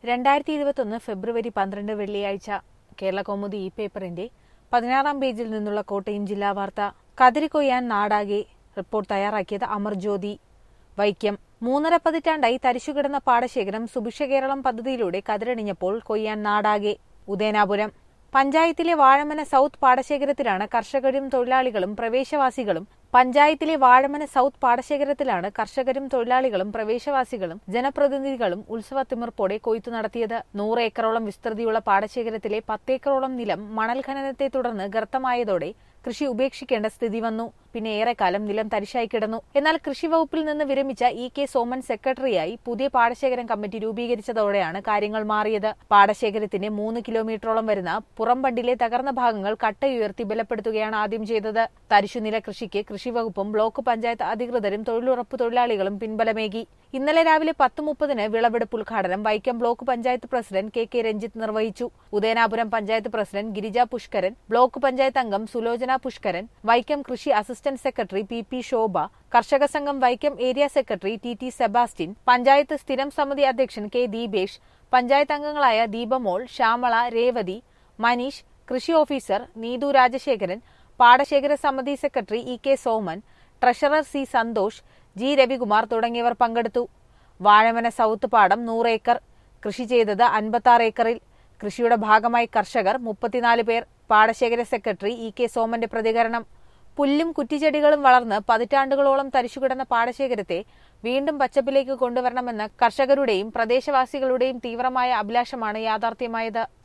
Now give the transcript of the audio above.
രണ്ടായിരത്തി ഇരുപത്തൊന്ന് ഫെബ്രുവരി പന്ത്രണ്ട് വെള്ളിയാഴ്ച കേരള കൗമുദി ഈ പേപ്പറിന്റെ പതിനാറാം പേജിൽ നിന്നുള്ള കോട്ടയം ജില്ലാ വാർത്ത കതിരി കൊയ്യാൻ നാടാകെ റിപ്പോർട്ട് തയ്യാറാക്കിയത് അമർജ്യോതി വൈക്കം മൂന്നര പതിറ്റാണ്ടായി തരിശുകിടന്ന പാടശേഖരം സുഭിക്ഷ കേരളം പദ്ധതിയിലൂടെ കതിരണിഞ്ഞപ്പോൾ കൊയ്യാൻ നാടാകെ ഉദയനാപുരം പഞ്ചായത്തിലെ വാഴമന സൗത്ത് പാടശേഖരത്തിലാണ് കർഷകരും തൊഴിലാളികളും പ്രവേശവാസികളും പഞ്ചായത്തിലെ വാഴമന സൗത്ത് പാടശേഖരത്തിലാണ് കർഷകരും തൊഴിലാളികളും പ്രവേശവാസികളും ജനപ്രതിനിധികളും ഉത്സവത്തിമിർപ്പോടെ കൊയ്ത്തു നടത്തിയത് നൂറ് ഏക്കറോളം വിസ്തൃതിയുള്ള പാടശേഖരത്തിലെ പത്തേക്കറോളം നിലം മണൽ ഖനനത്തെ തുടർന്ന് ഗർത്തമായതോടെ കൃഷി ഉപേക്ഷിക്കേണ്ട സ്ഥിതി വന്നു പിന്നെ ഏറെക്കാലം നിലം തരിശായി കിടന്നു എന്നാൽ കൃഷി വകുപ്പിൽ നിന്ന് വിരമിച്ച ഇ കെ സോമൻ സെക്രട്ടറിയായി പുതിയ പാടശേഖരം കമ്മിറ്റി രൂപീകരിച്ചതോടെയാണ് കാര്യങ്ങൾ മാറിയത് പാടശേഖരത്തിന്റെ മൂന്ന് കിലോമീറ്ററോളം വരുന്ന പുറംബണ്ടിലെ തകർന്ന ഭാഗങ്ങൾ കട്ടയുയർത്തി ബലപ്പെടുത്തുകയാണ് ആദ്യം ചെയ്തത് തരിശുനില കൃഷിക്ക് കൃഷി വകുപ്പും ബ്ലോക്ക് പഞ്ചായത്ത് അധികൃതരും തൊഴിലുറപ്പ് തൊഴിലാളികളും പിൻബലമേകി ഇന്നലെ രാവിലെ പത്ത് മുപ്പതിന് വിളവെടുപ്പ് ഉദ്ഘാടനം Vaikom block panchayat president K K Ranjith നിർവഹിച്ചു ഉദയനാപുരം പഞ്ചായത്ത് പ്രസിഡന്റ് ഗിരിജ പുഷ്കരൻ ബ്ലോക്ക് പഞ്ചായത്ത് അംഗം സുലോചന പുഷ്കരൻ വൈക്കം കൃഷി assistant secretary P P Shobha കർഷക സംഘം Vaikom area secretary T T Sebastian panchayat സ്ഥിരം സമിതി അധ്യക്ഷൻ കെ ദീപേഷ് പഞ്ചായത്ത് അംഗങ്ങളായ ദീപമോൾ ശ്യാമള രേവതി മനീഷ് കൃഷി ഓഫീസർ നീതു രാജശേഖരൻ പാടശേഖര സമിതി secretary E K Soman treasurer C Santhosh G Ravikumar തുടങ്ങിയവർ പങ്കെടുത്തു വാഴമന സൗത്ത് പാടം നൂറ് ഏക്കർ കൃഷി ചെയ്തത് അൻപത്തി ഏക്കറിൽ കൃഷിയുടെ ഭാഗമായി കർഷകർ മുപ്പത്തിനാല് പേർ പാടശേഖര സെക്രട്ടറി ഇ കെ സോമന്റെ പ്രതികരണം പുല്ലും കുറ്റിച്ചെടികളും വളർന്ന് പതിറ്റാണ്ടുകളോളം തരിശുകിടന്ന പാടശേഖരത്തെ വീണ്ടും പച്ചപ്പിലേക്ക് കൊണ്ടുവരണമെന്ന കർഷകരുടെയും പ്രദേശവാസികളുടെയും തീവ്രമായ അഭിലാഷമാണ് യാഥാർത്ഥ്യമായത്